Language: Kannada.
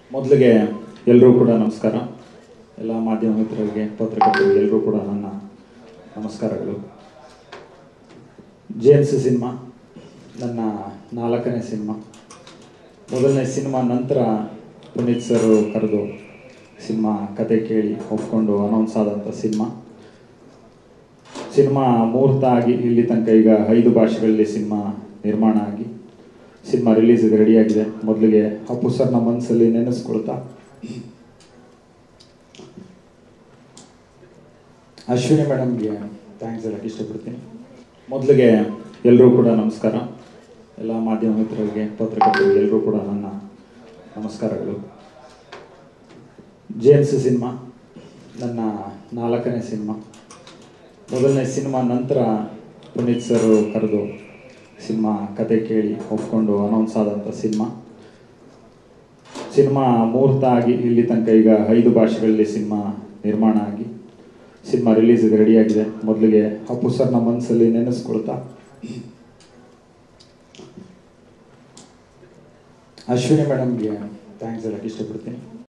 ಮೊದಲಿಗೆ ಎಲ್ಲರೂ ಕೂಡ ನಮಸ್ಕಾರ ಎಲ್ಲ ಮಾಧ್ಯಮ ಮಿತ್ರರಿಗೆ ಪತ್ರಕರ್ತರಿಗೆ ಎಲ್ಲರೂ ಕೂಡ ನನ್ನ ನಮಸ್ಕಾರಗಳು ಜೇಮ್ಸ್ ಸಿನಿಮಾ ನನ್ನ ನಾಲ್ಕನೇ ಸಿನಿಮಾ ಮೊದಲನೇ ಸಿನಿಮಾ ನಂತರ ಪುನೀತ್ ಸರ್ ಕರೆದು ಸಿನಿಮಾ ಕತೆ ಕೇಳಿ ಒಪ್ಕೊಂಡು ಅನೌನ್ಸ್ ಆದಂಥ ಸಿನಿಮಾ ಸಿನಿಮಾ ಮುಹೂರ್ತ ಆಗಿ ಇಲ್ಲಿ ತನಕ ಈಗ ಐದು ಭಾಷೆಗಳಲ್ಲಿ ಸಿನಿಮಾ ನಿರ್ಮಾಣ ಆಗಿ ಸಿನಿಮಾ ರಿಲೀಸ್ಗೆ ರೆಡಿಯಾಗಿದೆ ಮೊದಲಿಗೆ ಅಪ್ಪು ಸರ್ನ ಮನಸ್ಸಲ್ಲಿ ನೆನೆಸ್ಕೊಳ್ತಾ ಅಶ್ವಿನಿ ಮೇಡಮ್ಗೆ ಥ್ಯಾಂಕ್ಸ್ ಹೇಳಕ್ಕೆ ಇಷ್ಟಪಡ್ತೀನಿ ಮೊದಲಿಗೆ ಎಲ್ಲರೂ ಕೂಡ ನಮಸ್ಕಾರ ಎಲ್ಲ ಮಾಧ್ಯಮ ಮಿತ್ರರಿಗೆ ಪತ್ರಕರ್ತರಿಗೆ ಎಲ್ಲರೂ ಕೂಡ ನನ್ನ ನಮಸ್ಕಾರಗಳು ಜೇಮ್ಸ್ ಸಿನಿಮಾ ನನ್ನ ನಾಲ್ಕನೇ ಸಿನಿಮಾ ಮೊದಲನೇ ಸಿನಿಮಾ ನಂತರ ಪುನೀತ್ ಸರ್ ಕರೆದು ಸಿನಿಮಾ ಕತೆ ಕೇಳಿ ಒಪ್ಕೊಂಡು ಅನೌನ್ಸ್ ಆದಂಥ ಸಿನಿಮಾ ಸಿನಿಮಾ ಮುಹೂರ್ತ ಆಗಿ ಇಲ್ಲಿ ತನಕ ಈಗ ಐದು ಭಾಷೆಗಳಲ್ಲಿ ಸಿನಿಮಾ ನಿರ್ಮಾಣ ಆಗಿ ಸಿನಿಮಾ ರಿಲೀಸ್ಗೆ ರೆಡಿಯಾಗಿದೆ ಮೊದಲಿಗೆ ಅಪ್ಪು ಸರ್ನ ಮನಸ್ಸಲ್ಲಿ ನೆನೆಸ್ಕೊಳ್ತಾ ಅಶ್ವಿನಿ ಮೇಡಮ್ಗೆ ಥ್ಯಾಂಕ್ಸ್ ಹೇಳಕ್ಕೆ ಇಷ್ಟಪಡ್ತೀನಿ